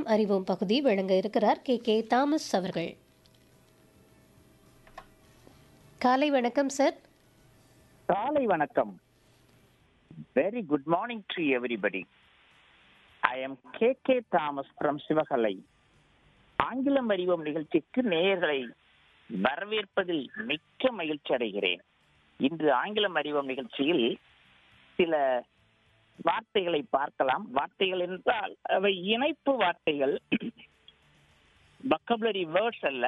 அறிவோம் பகுதி வழங்க இருக்கிறார் கே கே தாமஸ் அவர்கள் காலை வணக்கம் சார் காலை வணக்கம் very good morning to everybody I am K K Thomas from Sivakalai ஆங்கிலம் அறிவோம் நிகழ்ச்சிக்கு நேயர்களை வரவேற்பதில் மிக்க மகிழ்ச்சி அடைகிறேன் இன்று ஆங்கிலம் அறிவோம் நிகழ்ச்சியில் சில வார்த்தைகளை பார்க்கலாம் வார்த்தைகள் என்றால் அவை இணைப்பு வார்த்தைகள் வக்கபுலரி வேர்ட்ஸ் அல்ல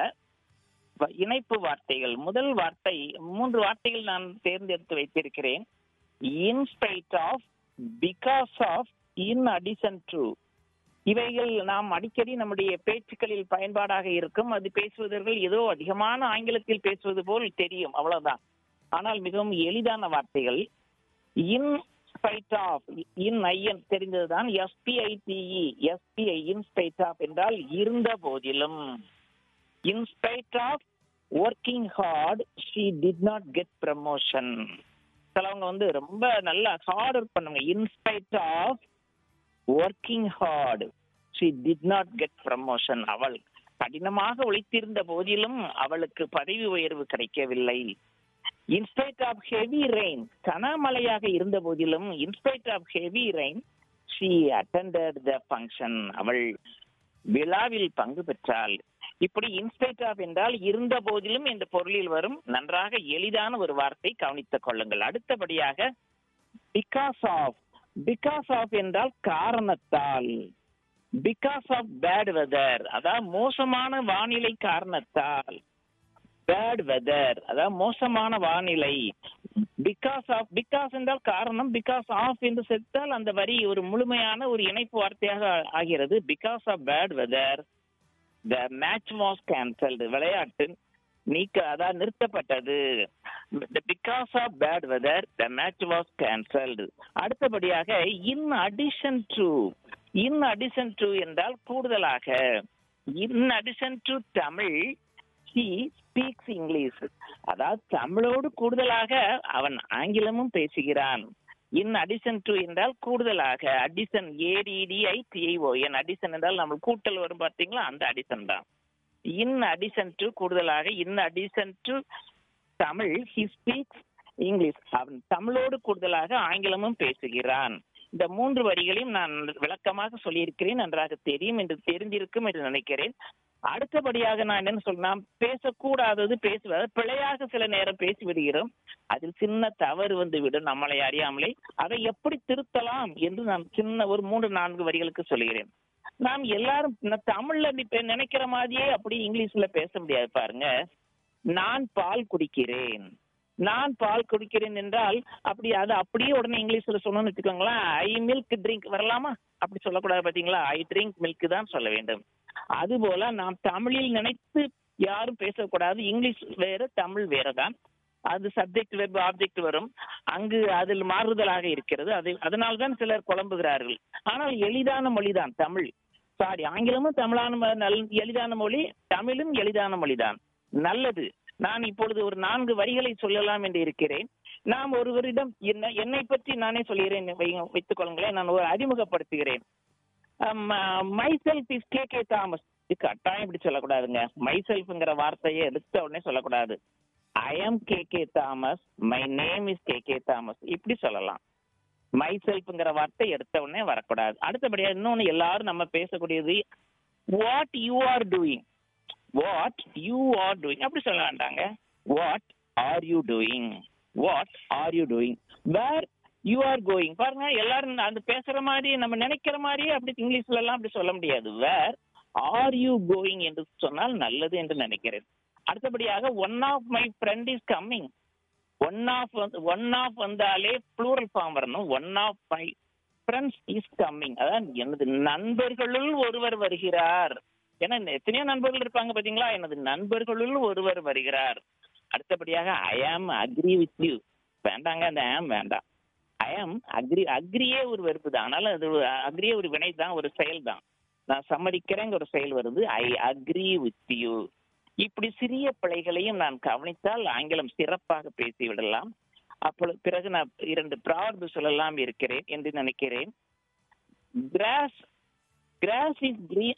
வ- இணைப்பு வார்த்தைகள் முதல் வார்த்தை மூன்று வார்த்தைகள் நான் தேர்ந்தெடுத்து வைத்திருக்கிறேன் in spite of because of in addition to இவைகள் நாம் அடிக்கடி நம்முடைய பேச்சுக்களில் பயன்பாடாக இருக்கும் அது பேசுவதற்கு ஏதோ அதிகமான ஆங்கிலத்தில் பேசுவது போல் தெரியும் அவ்வளவுதான் ஆனால் மிகவும் எளிதான வார்த்தைகள் in spite of in IN தெரிந்ததுதான் SPITE SPI in spite of என்றால் இருந்த போதிலும் in spite of working hard she did not get promotion சிலவங்க வந்து ரொம்ப நல்லா ஹார்ட் ஒர்க் பண்ணுங்க in spite of working hard she did not get promotion அவள் கடினமாக உழைத்திருந்த போதிலும் அவளுக்கு பதவி உயர்வு கிடைக்கவில்லை இன்ஸ்பைட் ஆஃப் ஹெவி ரெயின் கனமழையாக இருந்த போதிலும் in spite of heavy rain she attended the function அவள் விழாவில் பங்கு பெற்றாள் இப்படி இன்ஸ்பைட் ஆஃப் என்றால் இருந்த போதிலும் இந்த பொருளில் வரும் நன்றாக எளிதான ஒரு வார்த்தை கவனித்துக் கொள்ளுங்கள் அடுத்தபடியாக பிகாஸ் ஆஃப் பிகாஸ் ஆஃப் என்றால் காரணத்தால் பிகாஸ் ஆஃப் பேட் வெதர் அதாவது மோசமான வானிலை காரணத்தால் பேட் வெதர் அதாவது மோசமான வானிலை பிகாஸ் ஆஃப் பிகாஸ் என்றால் காரணம் பிகாஸ் ஆஃப் என்று செத்தால் அந்த வரி ஒரு முழுமையான ஒரு இணைப்பு வார்த்தையாக ஆகிறது because of bad weather the match was cancelled விளையாட்டு நீக்க அதான் நிறுத்தப்பட்டது because of bad weather the match was cancelled அடுத்தபடியாக in addition to in addition to என்றால் கூடுதலாக in addition to Tamil he speaks English அதாவது தமிழோடு கூடுதலாக அவன் ஆங்கிலமும் பேசுகிறான் இன் அடிஷன் டு என்றால் கூடுதலாக addition ADDI TIO N addition என்றால் நம்ம கூட்டல் வரும் பார்த்தீங்களா அந்த அடிஷன் தான் இன் அடிஷன் டு கூடுதலாக in addition to Tamil he speaks English அவன் தமிழோடு கூடுதலாக ஆங்கிலமும் பேசுகிறான் இந்த மூன்று வரிகளையும் நான் விளக்கமாக சொல்லியிருக்கிறேன் நன்றாக தெரியும் என்று தெரிந்திருக்கும் என்று நினைக்கிறேன் அடுத்தபடியாக நான் என்ன சொன்னா பேசக்கூடாதது பேசுவது பிழையாக சில நேரம் பேசி விடுகிறோம் அதில் சின்ன தவறு வந்து விடும் நம்மளை அறியாமலே அதை எப்படி திருத்தலாம் என்று நான் சின்ன ஒரு மூன்று நான்கு வரிகளுக்கு சொல்கிறேன் நாம் எல்லாரும் ந- தமிழ்ல இப்ப நினைக்கிற மாதிரியே அப்படி இங்கிலீஷ்ல பேச முடியாது பாருங்க நான் பால் குடிக்கிறேன் நான் பால் குடிக்கிறேன் என்றால் அப்படி அது அப்படியே உடனே இங்கிலீஷ்ல சொன்னோம்னு வச்சுக்கோங்களேன் ஐ மில்க் ட்ரிங்க் வரலாமா அப்படி சொல்லக்கூடாது பாத்தீங்களா ஐ ட்ரிங்க் மில்க் தான் சொல்ல வேண்டும் அதுபோல நாம் தமிழில் நினைத்து யாரும் பேசக்கூடாது இங்கிலீஷ் வேற தமிழ் வேற தான் அது சப்ஜெக்ட் வெப் ஆப்ஜெக்ட் வரும் அங்கு அதில் மாறுதலாக இருக்கிறது அது அதனால்தான் தான் சிலர் குழம்புகிறார்கள் ஆனால் எளிதான மொழிதான் தமிழ் சாரி ஆங்கிலமும் தமிழான ம- நல் எளிதான மொழி தமிழும் எளிதான மொழிதான் நல்லது நான் இப்பொழுது ஒரு நான்கு வரிகளை சொல்லலாம் என்று இருக்கிறேன் நாம் ஒருவரிடம் என்ன என்னை பற்றி நானே சொல்கிறேன் வை- வைத்துக் கொள்ளுங்களேன் நான் ஒரு அறிமுகப்படுத்துகிறேன் myself is K K Thomas இது கட்டாயம் இப்படி சொல்லக்கூடாதுங்க மை செல்ஃப்ங்கிற வார்த்தையை எடுத்த உடனே சொல்லக்கூடாது I am K K Thomas my name is K K Thomas இப்படி சொல்லலாம் மை செல்ஃப்ங்கிற வார்த்தை எடுத்த உடனே வரக்கூடாது அடுத்தபடியா இன்னொன்னு எல்லாரும் நம்ம பேசக்கூடியது what you are doing what you are doing அப்படி சொல்ல வேண்டாங்க what are you doing what are you doing where you are going பாருங்க எல்லாரும் அந்த பேசுற மாதிரி நம்ம நினைக்கிற மாதிரியே அப்படி இங்கிலீஷ்ல எல்லாம் அப்படி சொல்ல முடியாது வேர் ஆர் யூ கோயிங் என்று சொன்னால் நல்லது என்று நினைக்கிறேன் அடுத்தபடியாக one of my friend is coming one of one of வந்தாலே ப்ளூரல் ஃபார்ம் வரணும் one of my friends is coming அதான் எனது நண்பர்களுள் ஒருவர் வருகிறார் ஏன்னா இந்த எத்தனையோ நண்பர்கள் இருப்பாங்க பாத்தீங்களா எனது நண்பர்களுள் ஒருவர் வருகிறார் அடுத்தபடியாக ஐ ஆம் அக்ரி வித் யூ வேண்டாங்க அந்த ஆம் வேண்டாம் ஐ ஆம் அக்ரி அக்ரியே ஒரு வெறுப்பு தான் ஆனாலும் அது அக்ரியே ஒரு வினை தான் ஒரு செயல் தான் நான் சம்மதிக்கிறேங்க ஒரு செயல் வருது ஐ அக்ரி வித் யூ இப்படி சிறிய பிழைகளையும் நான் கவனித்தால் ஆங்கிலம் சிறப்பாக பேசி விடலாம் அப்பொழுது பிறகு நான் இரண்டு ப்ராவர்பு சொல்லலாம் இருக்கிறேன் என்று நினைக்கிறேன் கிராஸ் கிராஸ் இஸ் green